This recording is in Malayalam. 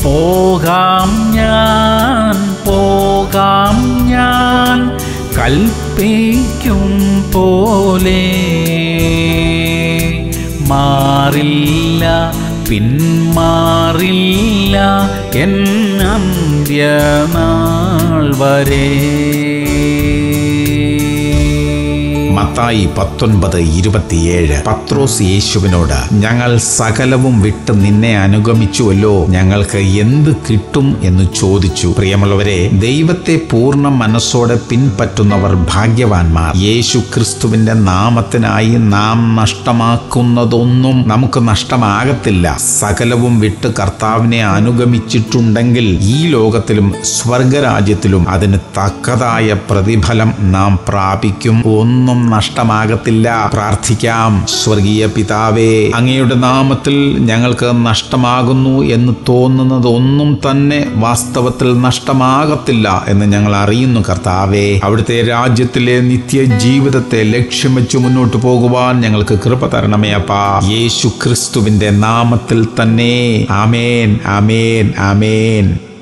പോകാം ഞാൻ പോകാം ഞാൻ കൽപ്പിക്കും പോലെ മാറില്ല പിന്മാറില്ല എൻ അന്ത്യനാൾ വരെ മത്തായി പത്തൊൻപത് ഇരുപത്തിയേഴ് പത്രോസ് യേശുവിനോട് ഞങ്ങൾ സകലവും വിട്ട് നിന്നെ അനുഗമിച്ചുവല്ലോ ഞങ്ങൾക്ക് എന്ത് കിട്ടും എന്ന് ചോദിച്ചു പ്രിയമുള്ളവരെ ദൈവത്തെ പൂർണ്ണ മനസ്സോടെ പിൻപറ്റുന്നവർ ഭാഗ്യവാന്മാർ യേശു ക്രിസ്തുവിന്റെ നാമത്തിനായി നാം നഷ്ടമാക്കുന്നതൊന്നും നമുക്ക് നഷ്ടമാകത്തില്ല സകലവും വിട്ട് കർത്താവിനെ അനുഗമിച്ചിട്ടുണ്ടെങ്കിൽ ഈ ലോകത്തിലും സ്വർഗരാജ്യത്തിലും അതിന് തക്കതായ പ്രതിഫലം നാം പ്രാപിക്കും ഒന്നും നഷ്ടമാകത്തില്ല പ്രാർത്ഥിക്കാം സ്വർഗീയ പിതാവേ അങ്ങയുടെ നാമത്തിൽ ഞങ്ങൾക്ക് നഷ്ടമാകുന്നു എന്ന് തോന്നുന്നത് ഒന്നും തന്നെ വാസ്തവത്തിൽ നഷ്ടമാകത്തില്ല എന്ന് ഞങ്ങൾ അറിയുന്നു കർത്താവേ അവിടുത്തെ രാജ്യത്തിലെ നിത്യ ജീവിതത്തെ ലക്ഷ്യം വെച്ച് മുന്നോട്ട് പോകുവാൻ ഞങ്ങൾക്ക് കൃപ തരണമേ അപ്പാ യേശു ക്രിസ്തുവിന്റെ നാമത്തിൽ തന്നെ ആമേൻ ആമേൻ ആമേൻ